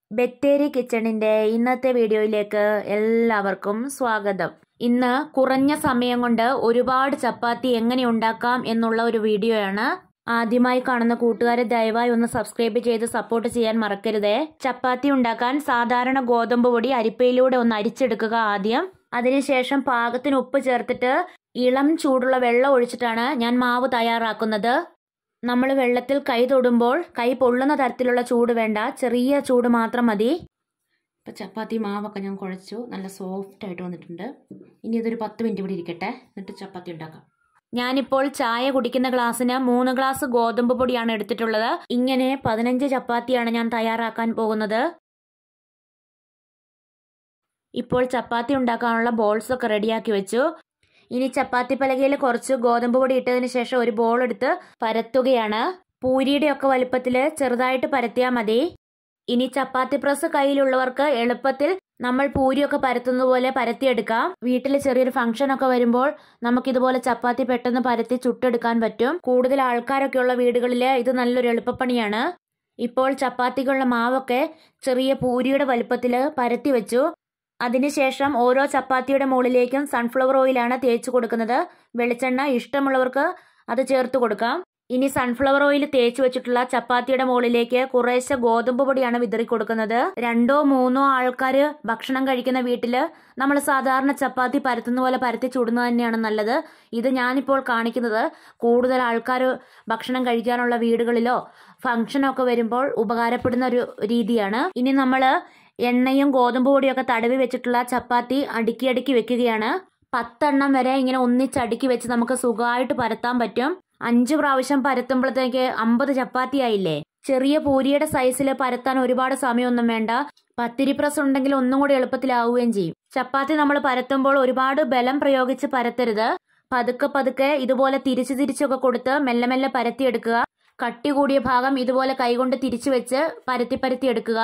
ബെറ്റേരി കിച്ചണിന്റെ ഇന്നത്തെ വീഡിയോയിലേക്ക് എല്ലാവർക്കും സ്വാഗതം ഇന്ന് കുറഞ്ഞ സമയം കൊണ്ട് ഒരുപാട് ചപ്പാത്തി എങ്ങനെ ഉണ്ടാക്കാം എന്നുള്ള ഒരു വീഡിയോയാണ് ആദ്യമായി കാണുന്ന കൂട്ടുകാരെ ദയവായി ഒന്ന് സബ്സ്ക്രൈബ് ചെയ്ത് സപ്പോർട്ട് ചെയ്യാൻ മറക്കരുതേ ചപ്പാത്തി ഉണ്ടാക്കാൻ സാധാരണ ഗോതമ്പ് പൊടി അരിപ്പയിലൂടെ ഒന്ന് അരിച്ചെടുക്കുക ആദ്യം അതിനുശേഷം പാകത്തിന് ഉപ്പ് ചേർത്തിട്ട് ഇളം ചൂടുള്ള വെള്ളം ഒഴിച്ചിട്ടാണ് ഞാൻ മാവ് തയ്യാറാക്കുന്നത് നമ്മൾ വെള്ളത്തിൽ കൈ തൊടുമ്പോൾ കൈ പൊള്ളുന്ന തരത്തിലുള്ള ചൂട് വേണ്ട ചെറിയ ചൂട് മാത്രം മതി ഇപ്പം ചപ്പാത്തി മാവൊക്കെ ഞാൻ കുഴച്ചു നല്ല സോഫ്റ്റ് ആയിട്ട് വന്നിട്ടുണ്ട് ഇനി ഇതൊരു പത്ത് മിനിറ്റ് ഇവിടെ ഇരിക്കട്ടെ എന്നിട്ട് ചപ്പാത്തി ഉണ്ടാക്കാം ഞാനിപ്പോൾ ചായ കുടിക്കുന്ന ഗ്ലാസ്സിന് മൂന്ന് ഗ്ലാസ് ഗോതമ്പ് പൊടിയാണ് എടുത്തിട്ടുള്ളത് ഇങ്ങനെ പതിനഞ്ച് ചപ്പാത്തിയാണ് ഞാൻ തയ്യാറാക്കാൻ പോകുന്നത് ഇപ്പോൾ ചപ്പാത്തി ഉണ്ടാക്കാനുള്ള ബോൾസ് ഒക്കെ റെഡിയാക്കി വെച്ചു ഇനി ചപ്പാത്തി പലകയിൽ കുറച്ച് ഗോതമ്പ് പൊടി ഇട്ടതിന് ശേഷം ഒരു ബോൾ എടുത്ത് പരത്തുകയാണ് പൂരിയുടെ ഒക്കെ വലുപ്പത്തിൽ ചെറുതായിട്ട് പരത്തിയാൽ മതി ഇനി ചപ്പാത്തി പ്രസ് കയ്യിലുള്ളവർക്ക് എളുപ്പത്തിൽ നമ്മൾ പൂരിയൊക്കെ പരത്തുന്ന പോലെ പരത്തിയെടുക്കാം വീട്ടിൽ ചെറിയൊരു ഫംഗ്ഷൻ ഒക്കെ വരുമ്പോൾ നമുക്കിതുപോലെ ചപ്പാത്തി പെട്ടെന്ന് പരത്തി ചുട്ടെടുക്കാൻ പറ്റും കൂടുതൽ ആൾക്കാരൊക്കെ ഉള്ള വീടുകളിൽ ഇത് നല്ലൊരു എളുപ്പപ്പണിയാണ് ഇപ്പോൾ ചപ്പാത്തിക്കുള്ള മാവൊക്കെ ചെറിയ പൂരിയുടെ വലുപ്പത്തിൽ പരത്തി വെച്ചു അതിനുശേഷം ഓരോ ചപ്പാത്തിയുടെ മുകളിലേക്കും സൺഫ്ലവർ ഓയിലാണ് തേച്ച് കൊടുക്കുന്നത് വെളിച്ചെണ്ണ ഇഷ്ടമുള്ളവർക്ക് അത് ചേർത്ത് കൊടുക്കാം ഇനി സൺഫ്ലവർ ഓയിൽ തേച്ച് വെച്ചിട്ടുള്ള ചപ്പാത്തിയുടെ മുകളിലേക്ക് കുറേശ്ശെ ഗോതമ്പ് പൊടിയാണ് വിതറി കൊടുക്കുന്നത് രണ്ടോ മൂന്നോ ആൾക്കാർ ഭക്ഷണം കഴിക്കുന്ന വീട്ടില് നമ്മൾ സാധാരണ ചപ്പാത്തി പരത്തുന്ന പോലെ പരത്തി ചുടുന്നത് തന്നെയാണ് നല്ലത് ഇത് ഞാനിപ്പോൾ കാണിക്കുന്നത് കൂടുതൽ ആൾക്കാർ ഭക്ഷണം കഴിക്കാനുള്ള വീടുകളിലോ ഫംഗ്ഷനൊക്കെ വരുമ്പോൾ ഉപകാരപ്പെടുന്ന ഒരു രീതിയാണ് ഇനി നമ്മൾ എണ്ണയും ഗോതമ്പ് പൊടിയൊക്കെ തടവി വെച്ചിട്ടുള്ള ചപ്പാത്തി അടുക്കി അടുക്കി വെക്കുകയാണ് പത്തെണ്ണം വരെ ഇങ്ങനെ ഒന്നിച്ചടുക്കി വെച്ച് നമുക്ക് സുഖമായിട്ട് പരത്താൻ പറ്റും അഞ്ച് പ്രാവശ്യം പരത്തുമ്പോഴത്തേക്ക് അമ്പത് ചപ്പാത്തി ആയില്ലേ ചെറിയ പൂരിയുടെ സൈസിൽ പരത്താൻ ഒരുപാട് സമയമൊന്നും വേണ്ട പത്തിരി പ്രസ് ഉണ്ടെങ്കിൽ ഒന്നും കൂടി എളുപ്പത്തിലാവുകയും ചെയ്യും ചപ്പാത്തി നമ്മൾ പരത്തുമ്പോൾ ഒരുപാട് ബലം പ്രയോഗിച്ച് പരത്തരുത് പതുക്കെ പതുക്കെ ഇതുപോലെ തിരിച്ചു തിരിച്ചൊക്കെ കൊടുത്ത് മെല്ലെ മെല്ലെ പരത്തിയെടുക്കുക കട്ടി കൂടിയ ഭാഗം ഇതുപോലെ കൈകൊണ്ട് തിരിച്ചു വെച്ച് പരത്തി പരത്തി എടുക്കുക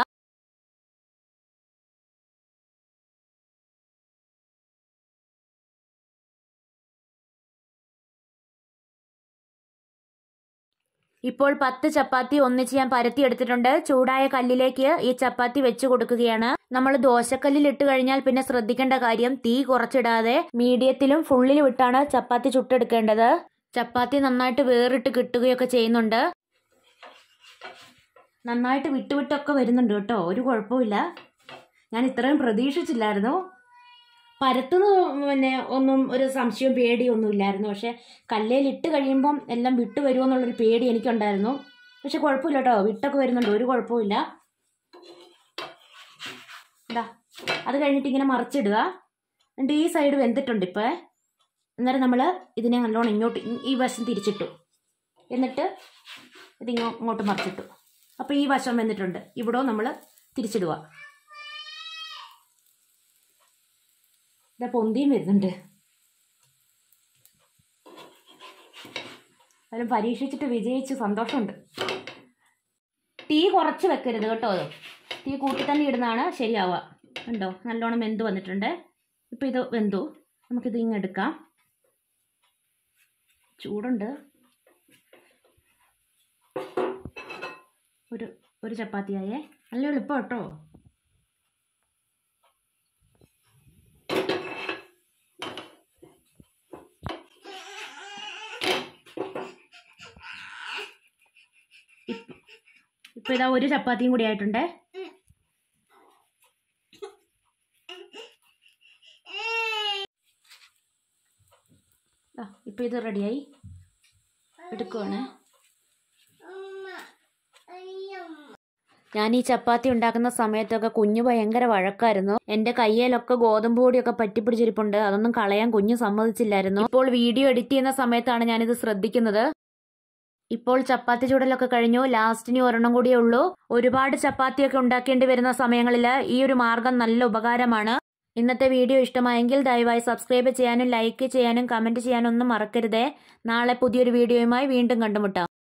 ഇപ്പോൾ പത്ത് ചപ്പാത്തി ഒന്നിച്ച് ഞാൻ പരത്തി എടുത്തിട്ടുണ്ട് ചൂടായ കല്ലിലേക്ക് ഈ ചപ്പാത്തി വെച്ച് കൊടുക്കുകയാണ് നമ്മൾ ദോശക്കല്ലിൽ ഇട്ട് കഴിഞ്ഞാൽ പിന്നെ ശ്രദ്ധിക്കേണ്ട കാര്യം തീ കുറച്ചിടാതെ മീഡിയത്തിലും ഫുള്ളിലും ഇട്ടാണ് ചപ്പാത്തി ചുട്ടെടുക്കേണ്ടത് ചപ്പാത്തി നന്നായിട്ട് വേറിട്ട് കിട്ടുകയൊക്കെ ചെയ്യുന്നുണ്ട് നന്നായിട്ട് വിട്ടുവിട്ടൊക്കെ വരുന്നുണ്ട് കേട്ടോ ഒരു കുഴപ്പമില്ല ഞാൻ ഇത്രയും പ്രതീക്ഷിച്ചില്ലായിരുന്നു പരത്തുന്നത് പിന്നെ ഒന്നും ഒരു സംശയവും പേടിയൊന്നും ഇല്ലായിരുന്നു പക്ഷെ കല്ലേൽ ഇട്ട് കഴിയുമ്പം എല്ലാം വിട്ടു വരുമോ എന്നുള്ളൊരു പേടി എനിക്കുണ്ടായിരുന്നു പക്ഷെ കുഴപ്പമില്ല കേട്ടോ വിട്ടൊക്കെ വരുന്നുണ്ട് ഒരു കുഴപ്പമില്ല ഇതാ അത് കഴിഞ്ഞിട്ട് ഇങ്ങനെ മറിച്ചിടുക എന്നിട്ട് ഈ സൈഡ് വെന്തിട്ടുണ്ട് ഇപ്പോൾ അന്നേരം നമ്മൾ ഇതിനെ നല്ലോണം ഇങ്ങോട്ട് ഈ വശം തിരിച്ചിട്ടു എന്നിട്ട് ഇതിങ്ങോ ഇങ്ങോട്ട് മറിച്ചിട്ടു അപ്പോൾ ഈ വശം വെന്തിട്ടുണ്ട് ഇവിടെ നമ്മൾ തിരിച്ചിടുക ഇതാ പൊന്തിയും വരുന്നുണ്ട് അതിലും പരീക്ഷിച്ചിട്ട് വിജയിച്ച് സന്തോഷമുണ്ട് തീ കുറച്ച് വെക്കരുത് കേട്ടോ തീ കൂട്ടി തന്നെ ഇടുന്നതാണ് ശരിയാവുക ഉണ്ടോ നല്ലോണം വെന്ത് വന്നിട്ടുണ്ട് ഇപ്പം ഇത് വെന്തു നമുക്കിത് ഇങ്ങ് എടുക്കാം ചൂടുണ്ട് ഒരു ഒരു ചപ്പാത്തിയായേ നല്ല എളുപ്പം കേട്ടോ ഇപ്പൊ ഇതാ ഒരു ചപ്പാത്തിയും കൂടി ആയിട്ടുണ്ട് ഇപ്പൊ ഇത് റെഡിയായി എടുക്കുവാണ് ഞാൻ ഈ ചപ്പാത്തി ഉണ്ടാക്കുന്ന സമയത്തൊക്കെ കുഞ്ഞു ഭയങ്കര വഴക്കായിരുന്നു എന്റെ കയ്യിലൊക്കെ ഗോതമ്പ് പൊടിയൊക്കെ പറ്റിപ്പിടിച്ചിരിപ്പുണ്ട് അതൊന്നും കളയാൻ കുഞ്ഞു സമ്മതിച്ചില്ലായിരുന്നു ഇപ്പോൾ വീഡിയോ എഡിറ്റ് ചെയ്യുന്ന സമയത്താണ് ഞാനിത് ശ്രദ്ധിക്കുന്നത് ഇപ്പോൾ ചപ്പാത്തി ചൂടലൊക്കെ കഴിഞ്ഞു ലാസ്റ്റിന് ഒരെണ്ണം കൂടിയേ ഉള്ളൂ ഒരുപാട് ചപ്പാത്തിയൊക്കെ ഉണ്ടാക്കേണ്ടി വരുന്ന സമയങ്ങളിൽ ഈ ഒരു മാർഗം നല്ല ഉപകാരമാണ് ഇന്നത്തെ വീഡിയോ ഇഷ്ടമായെങ്കിൽ ദയവായി സബ്സ്ക്രൈബ് ചെയ്യാനും ലൈക്ക് ചെയ്യാനും കമന്റ് ചെയ്യാനും ഒന്നും മറക്കരുതേ നാളെ പുതിയൊരു വീഡിയോയുമായി വീണ്ടും കണ്ടുമുട്ടാം